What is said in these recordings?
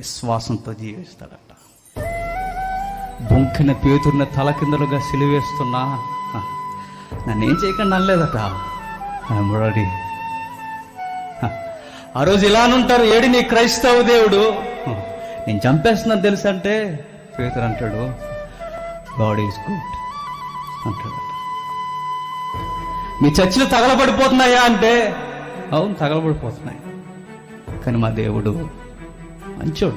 విశ్వాసంతో జీవిస్తాడట బొంకిన పేతున్న తల కిందలుగా సిలివేస్తున్నా నన్నేం చేయకుండా అనలేదట ఐఎమ్ రెడీ ఆ రోజు ఇలానుంటారు ఏడి నీ క్రైస్తవ దేవుడు నేను చంపేస్తున్నాను తెలుసు అంటే పేతురు అంటాడు గాడ్ ఈజ్ గుడ్ అంటాడట మీ చర్చిలు తగలబడిపోతున్నాయా అంటే అవును తగలబడిపోతున్నాయి కానీ మా దేవుడు మంచోడు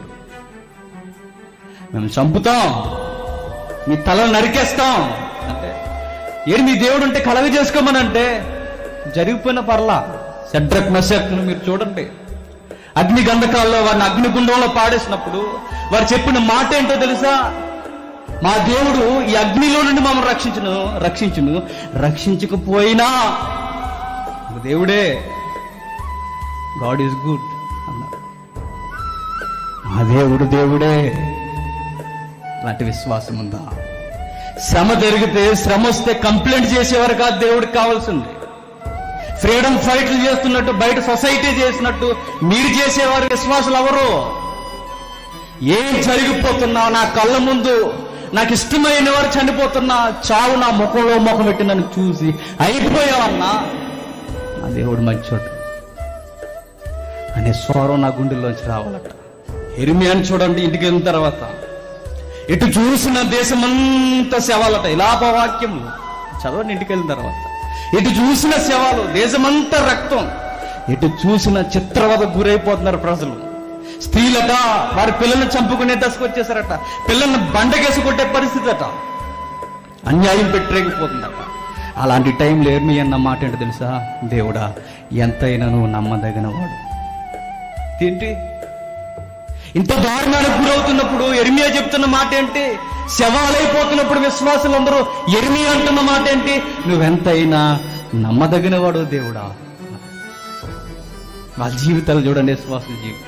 మేము చంపుతాం మీ తలను నరికేస్తాం అంటే ఏడు మీ దేవుడు ఉంటే కలగ చేసుకోమనంటే జరిగిపోయిన పర్లా సెడ్రక్ మెసక్ను మీరు చూడండి అగ్ని గంధకాల్లో వారిని అగ్నిగుండంలో పాడేసినప్పుడు వారు చెప్పిన మాట ఏంటో తెలుసా మా దేవుడు ఈ అగ్నిలో నుండి మమ్మల్ని రక్షించును రక్షించును రక్షించకపోయినా మా దేవుడే గాడ్ ఈజ్ గుడ్ అన్నారు మా దేవుడు దేవుడే అలాంటి విశ్వాసం ఉందా శ్రమ జరిగితే శ్రమ వస్తే కంప్లైంట్ చేసేవారు కాదు దేవుడికి కావాల్సింది ఫ్రీడమ్ ఫైట్లు చేస్తున్నట్టు బయట సొసైటీ చేసినట్టు మీరు చేసేవారు విశ్వాసులు ఎవరు ఏం జరిగిపోతున్నా నా కళ్ళ ముందు నాకు ఇష్టమైన వారు చనిపోతున్నా చావు నా ముఖంలో ముఖం పెట్టి నన్ను చూసి అయిపోయావన్నా నా దేవుడు మంచోడు అనే స్వరం నా గుండెల్లోంచి రావాలట ఎరిమి అని చూడండి ఇంటికి వెళ్ళిన తర్వాత ఎటు చూసిన దేశమంతా శవాలట ఇలాపవాక్యము చదవండి ఇంటికి వెళ్ళిన తర్వాత ఎటు చూసిన శవాలు దేశమంతా రక్తం ఎటు చూసిన చిత్రవద గురైపోతున్నారు ప్రజలు స్త్రీలట వారి పిల్లల్ని చంపుకునే దశకు వచ్చేసారట పిల్లల్ని బండకేసి కొట్టే పరిస్థితి అట అన్యాయం పెట్టరేగిపోతుందట అలాంటి టైంలో ఏర్మి అన్న మాట ఏంటో తెలుసా దేవుడా ఎంతైనా నువ్వు నమ్మదగిన వాడు ఏంటి ఇంత దారుణానికి గురవుతున్నప్పుడు ఎర్మియా చెప్తున్న మాట ఏంటి శవాలైపోతున్నప్పుడు విశ్వాసులందరూ ఎర్మియా అంటున్న మాట ఏంటి నువ్వెంతైనా నమ్మదగిన వాడు దేవుడా వాళ్ళ జీవితాలు చూడండి విశ్వాసుల జీవితాలు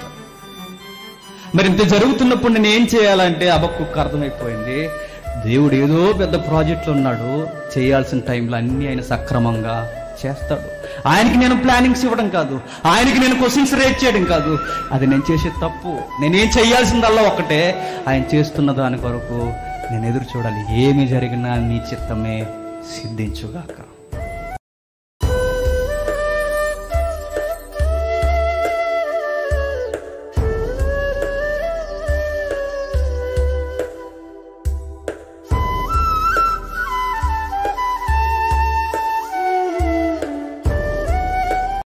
మరి ఇంత జరుగుతున్నప్పుడు నేను ఏం చేయాలంటే అబక్కుకు అర్థమైపోయింది దేవుడు ఏదో పెద్ద ప్రాజెక్టులు ఉన్నాడు చేయాల్సిన టైంలో అన్ని ఆయన సక్రమంగా చేస్తాడు ఆయనకి నేను ప్లానింగ్స్ ఇవ్వడం కాదు ఆయనకి నేను క్వశ్చన్స్ రేట్ చేయడం కాదు అది నేను చేసే తప్పు నేనేం చేయాల్సిందల్లా ఒక్కటే ఆయన చేస్తున్న దాని కొరకు నేను ఎదురు చూడాలి ఏమి జరిగినా నీ చిత్తమే సిద్ధించుగాక